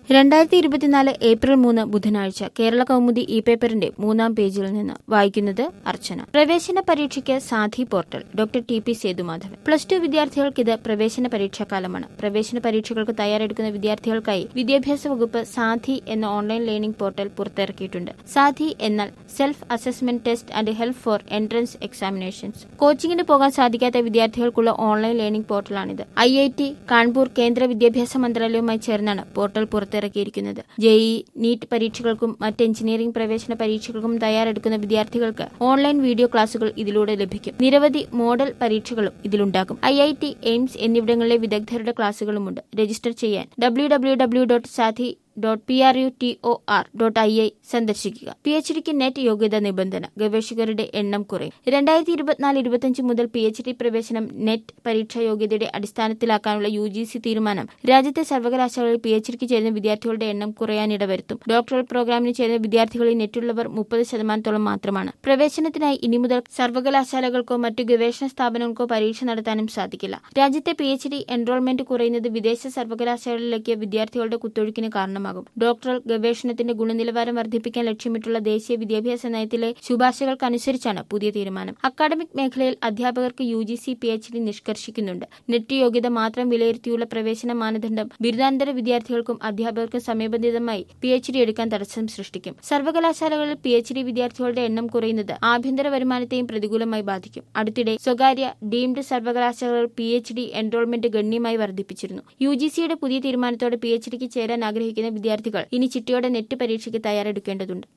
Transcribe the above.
രണ്ടായിരത്തി ഇരുപത്തിനാല് ഏപ്രിൽ മൂന്ന് ബുധനാഴ്ച കേരള കൗമുദി ഇ പേപ്പറിന്റെ മൂന്നാം പേജിൽ നിന്ന് വായിക്കുന്നത് അർച്ചന പ്രവേശന പരീക്ഷയ്ക്ക് SATHEE portal doctor T P Sethumadhavan plus two വിദ്യാർത്ഥികൾക്കിത് പ്രവേശന പരീക്ഷാകാലമാണ് പ്രവേശന പരീക്ഷകൾക്ക് തയ്യാറെടുക്കുന്ന വിദ്യാർത്ഥികൾക്കായി വിദ്യാഭ്യാസ വകുപ്പ് സാധി എന്ന ഓൺലൈൻ ലേണിംഗ് പോർട്ടൽ പുറത്തിറക്കിയിട്ടുണ്ട് സാധി എന്നാൽ self assessment test and help for entrance examinations കോച്ചിങ്ങിന് പോകാൻ സാധിക്കാത്ത വിദ്യാർത്ഥികൾക്കുള്ള ഓൺലൈൻ ലേണിംഗ് പോർട്ടലാണിത് ഐ ഐ ടി കാൺപൂർ കേന്ദ്ര വിദ്യാഭ്യാസ മന്ത്രാലയവുമായി ചേർന്നാണ് പോർട്ടൽ പുറത്തിറക്കിയിരിക്കുന്നത് ജെഇ നീറ്റ് പരീക്ഷകൾക്കും മറ്റ് എഞ്ചിനീയറിംഗ് പ്രവേശന പരീക്ഷകൾക്കും തയ്യാറെടുക്കുന്ന വിദ്യാർത്ഥികൾക്ക് ഓൺലൈൻ വീഡിയോ ക്ലാസുകൾ ഇതിലൂടെ ലഭിക്കും നിരവധി മോഡൽ പരീക്ഷകളും ഇതിലുണ്ടാകും ഐ ഐ ടി എയിംസ് എന്നിവിടങ്ങളിലെ വിദഗ്ധരുടെ ക്ലാസുകളുമുണ്ട് രജിസ്റ്റർ ചെയ്യാൻ W W W dot SATHEE dot P R U T O R dot I I സന്ദർശിക്കുക പി എച്ച് ഡിക്ക് നെറ്റ് യോഗ്യത നിബന്ധന ഗവേഷകരുടെ എണ്ണം കുറയും രണ്ടായിരത്തി ഇരുപത്തിനാല് ഇരുപത്തിയഞ്ച് മുതൽ പി എച്ച് ഡി പ്രവേശനം നെറ്റ് പരീക്ഷാ യോഗ്യതയുടെ അടിസ്ഥാനത്തിലാക്കാനുള്ള യു ജി സി തീരുമാനം രാജ്യത്തെ സർവകലാശാലകളിൽ പി എച്ച് ഡിക്ക് ചേരുന്ന വിദ്യാർത്ഥികളുടെ എണ്ണം കുറയാനിടവരുത്തും ഡോക്ടറൽ പ്രോഗ്രാമിന് ചേരുന്ന വിദ്യാർത്ഥികളിൽ നെറ്റുള്ളവർ മുപ്പത് ശതമാനത്തോളം മാത്രമാണ് പ്രവേശനത്തിനായി ഇനി മുതൽ സർവകലാശാലകൾക്കോ മറ്റു ഗവേഷണ സ്ഥാപനങ്ങൾക്കോ പരീക്ഷ നടത്താനും സാധിക്കില്ല രാജ്യത്തെ പി എച്ച് ഡി എൻറോൾമെന്റ് കുറയുന്നത് വിദേശ സർവകലാശാലകളിലേക്ക് വിദ്യാർത്ഥികളുടെ കുത്തൊഴുക്കിന് കാരണമാകും ഡോക്ടറൽ ഗവേഷണത്തിന്റെ ഗുണനിലവാരം വർദ്ധിപ്പിക്കാൻ ലക്ഷ്യമിട്ടുള്ള ദേശീയ വിദ്യാഭ്യാസ നയത്തിലെ ശുപാർശകൾക്കനുസരിച്ചാണ് പുതിയ തീരുമാനം അക്കാഡമിക് മേഖലയിൽ അധ്യാപകർക്ക് U G C P H D നിഷ്കർഷിക്കുന്നുണ്ട് നെറ്റ് യോഗ്യത മാത്രം വിലയിരുത്തിയുള്ള പ്രവേശന മാനദണ്ഡം ബിരുദാനന്തര വിദ്യാർത്ഥികൾക്കും അധ്യാപകർക്കും സമയബന്ധിതമായി പി എച്ച് ഡി എടുക്കാൻ തടസ്സം സൃഷ്ടിക്കും സർവകലാശാലകളിൽ പി എച്ച് ഡി വിദ്യാർത്ഥികളുടെ എണ്ണം കുറയുന്നത് ആഭ്യന്തര വരുമാനത്തെയും പ്രതികൂലമായി ബാധിക്കും അടുത്തിടെ സ്വകാര്യ ഡീംഡ് സർവകലാശാലകൾ പി എച്ച് ഡി എൻറോൾമെന്റ് ഗണ്യമായി വർദ്ധിപ്പിച്ചിരുന്നു യു ജി സിയുടെ പുതിയ തീരുമാനത്തോടെ പി എച്ച് ഡിക്ക് ചേരാൻ ആഗ്രഹിക്കുന്ന വിദ്യാർത്ഥികൾ ഇനി ചിട്ടയോടെ നെറ്റ് പരീക്ഷയ്ക്ക് തയ്യാറെടുക്കേണ്ടതുണ്ട്